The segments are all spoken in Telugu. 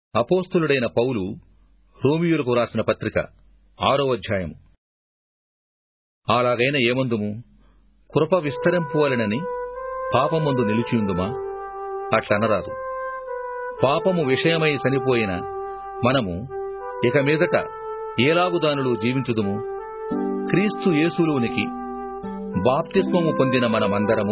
అపోస్తులుడైన పౌలు రోమియులకు రాసిన పత్రిక ఆరో అధ్యాయం అలాగైన ఏమందుము కృప విస్తరింపవలెనని పాపమందు నిలిచియుందుమా అట్లనరాదు పాపము విషయమై చనిపోయిన మనము ఇక మీదట ఏలాగు దానిలో జీవించుదుము క్రీస్తు యేసులోనికి బాప్తిస్మము పొందిన మనమందరము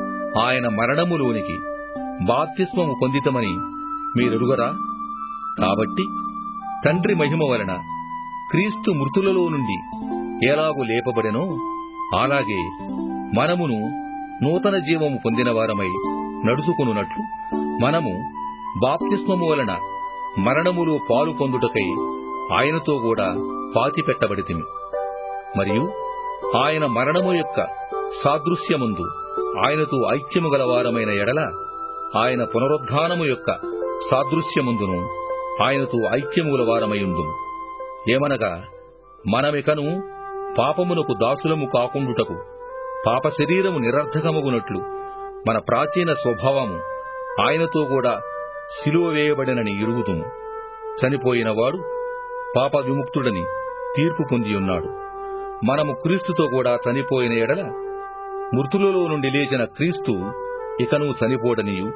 ఆయన మరణములోనికి బాప్తిస్మము పొందితమని మీరెరుగరా కాబట్టి తండ్రి మహిమ వలన క్రీస్తు మృతులలో నుండి ఎలాగు లేపబడెనో అలాగే మనమును నూతన జీవము పొందిన వారమై నడుచుకొనున్నట్లు మనము బాప్తిస్మము వలన మరణములో పాలు పొందుటకై ఆయనతో కూడా పాతిపెట్టబడితిమి మరియు ఆయన మరణము యొక్క సాదృశ్యముందు ఆయనతో ఐక్యము గలవారమైన ఎడల ఆయన పునరుద్ధానము యొక్క సాదృశ్యముందును ఆయనతో ఐక్యము గలవారమైయుందుము ఏమనగా మనమికను పాపమునకు దాసులము కాకుండుటకు పాప శరీరము నిరర్ధకమగునట్లు మన ప్రాచీన స్వభావము ఆయనతో కూడా సిలువ వేయబడినని ఇరుగుతుము చనిపోయినవాడు పాప విముక్తుడని తీర్పు పొందియున్నాడు మనము క్రీస్తుతో కూడా చనిపోయిన ఎడల మృతులలో నుండి లేచిన క్రీస్తు ఇకను చనిపోడనియు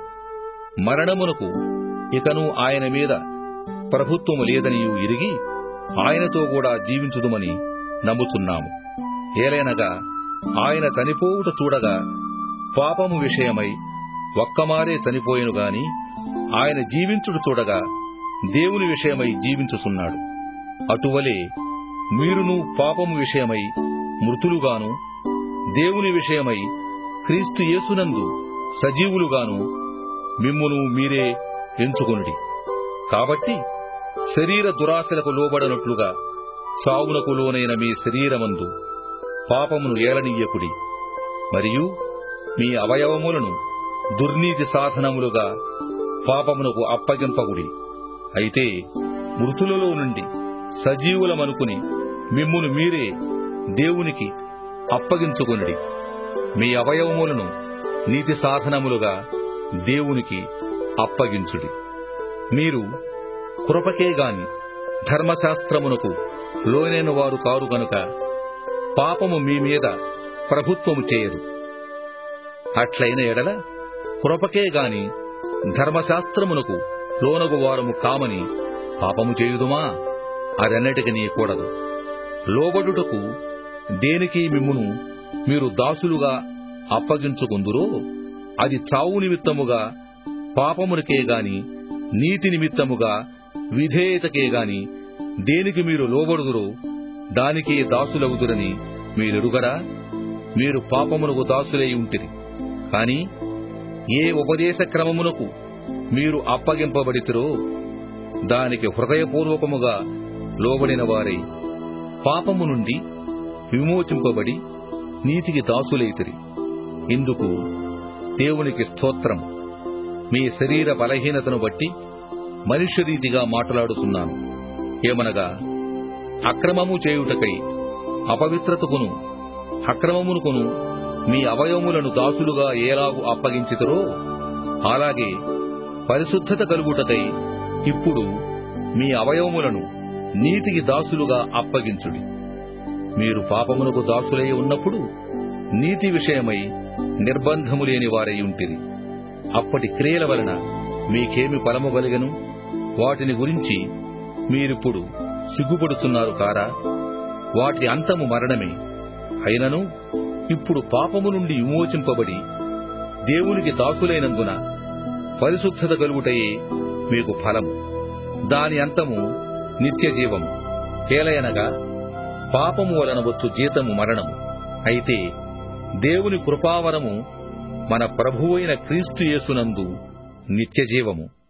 మరణమునకు ఇకను ఆయన మీద ప్రభుత్వము లేదనియు ఇరిగి ఆయనతో కూడా జీవించుదుమని నమ్ముచున్నాము ఏలైనగా ఆయన చనిపోవుట చూడగా పాపము విషయమై ఒక్కమారే చనిపోయెను గాని ఆయన జీవించుడు చూడగా దేవుని విషయమై జీవించుచున్నాడు అటువలే మీరును పాపము విషయమై మృతులుగాను దేవుని విషయమై క్రీస్తు యేసునందు సజీవులుగాను మిమ్మును మీరే ఎంచుకొనుడి కాబట్టి శరీర దురాశలకు లోబడనట్లుగా చావునకు లోనైన మీ శరీరమందు పాపమును ఏలనీయకుడి మరియు మీ అవయవములను దుర్నీతి సాధనములుగా పాపమునకు అప్పగింపకుడి అయితే మృతులలో నుండి సజీవులమనుకుని మిమ్మును మీరే దేవునికి అప్పగించుకొనిడి మీ అవయవములను నీతి సాధనములుగా దేవునికి అప్పగించుడి మీరు కృపకే గాని ధర్మశాస్త్రమునకు లోనైన వారు కారు గనుక పాపము మీ మీద ప్రభుత్వము చేయదు అట్లైన ఎడల కృపకే గాని ధర్మశాస్త్రమునకు లోనగు వారము కామని పాపము చేయుదుమా అదన్నటికి కూడదు లోబడుటకు దేనికి మిమ్మును మీరు దాసులుగా అప్పగించుకుందురో అది చావు నిమిత్తముగా పాపమునికే గాని నీతి నిమిత్తముగా విధేయతకే గాని దేనికి మీరు లోబడుదురో దానికే దాసులవుదురని మీరెరుగరా మీరు పాపమునకు దాసులై ఉంటిరి కాని ఏ ఉపదేశ క్రమమునకు మీరు అప్పగింపబడితిరో దానికి హృదయపూర్వకముగా లోబడిన వారై పాపము నుండి విమోచింపబడి నీతికి దాసులైతిరి ఇందుకు దేవునికి స్తోత్రం మీ శరీర బలహీనతను బట్టి మనుష్యరీతిగా మాట్లాడుతున్నాను ఏమనగా అక్రమము చేయుటకై అపవిత్రతకును అక్రమమునుకును మీ అవయవములను దాసులుగా ఏలాగు అప్పగించితరో అలాగే పరిశుద్ధత కలుగుటకై ఇప్పుడు మీ అవయవములను నీతికి దాసులుగా అప్పగించుడి మీరు పాపమునకు దాసులై ఉన్నప్పుడు నీతి విషయమై నిర్బంధము లేని వారై ఉంటిరి అప్పటి క్రియల వలన మీకేమి ఫలము కలిగను వాటిని గురించి మీరిప్పుడు సిగ్గుపడుతున్నారు కారా వాటి అంతము మరణమే అయినను ఇప్పుడు పాపము నుండి విమోచింపబడి దేవునికి దాసులైనందున పరిశుద్ధత కలుగుటయే మీకు ఫలము దాని అంతము నిత్యజీవము కేలయనగా పాపము వలన వచ్చు జీతము మరణము అయితే దేవుని కృపావరము మన ప్రభువైన క్రీస్తు యేసునందు నిత్యజీవము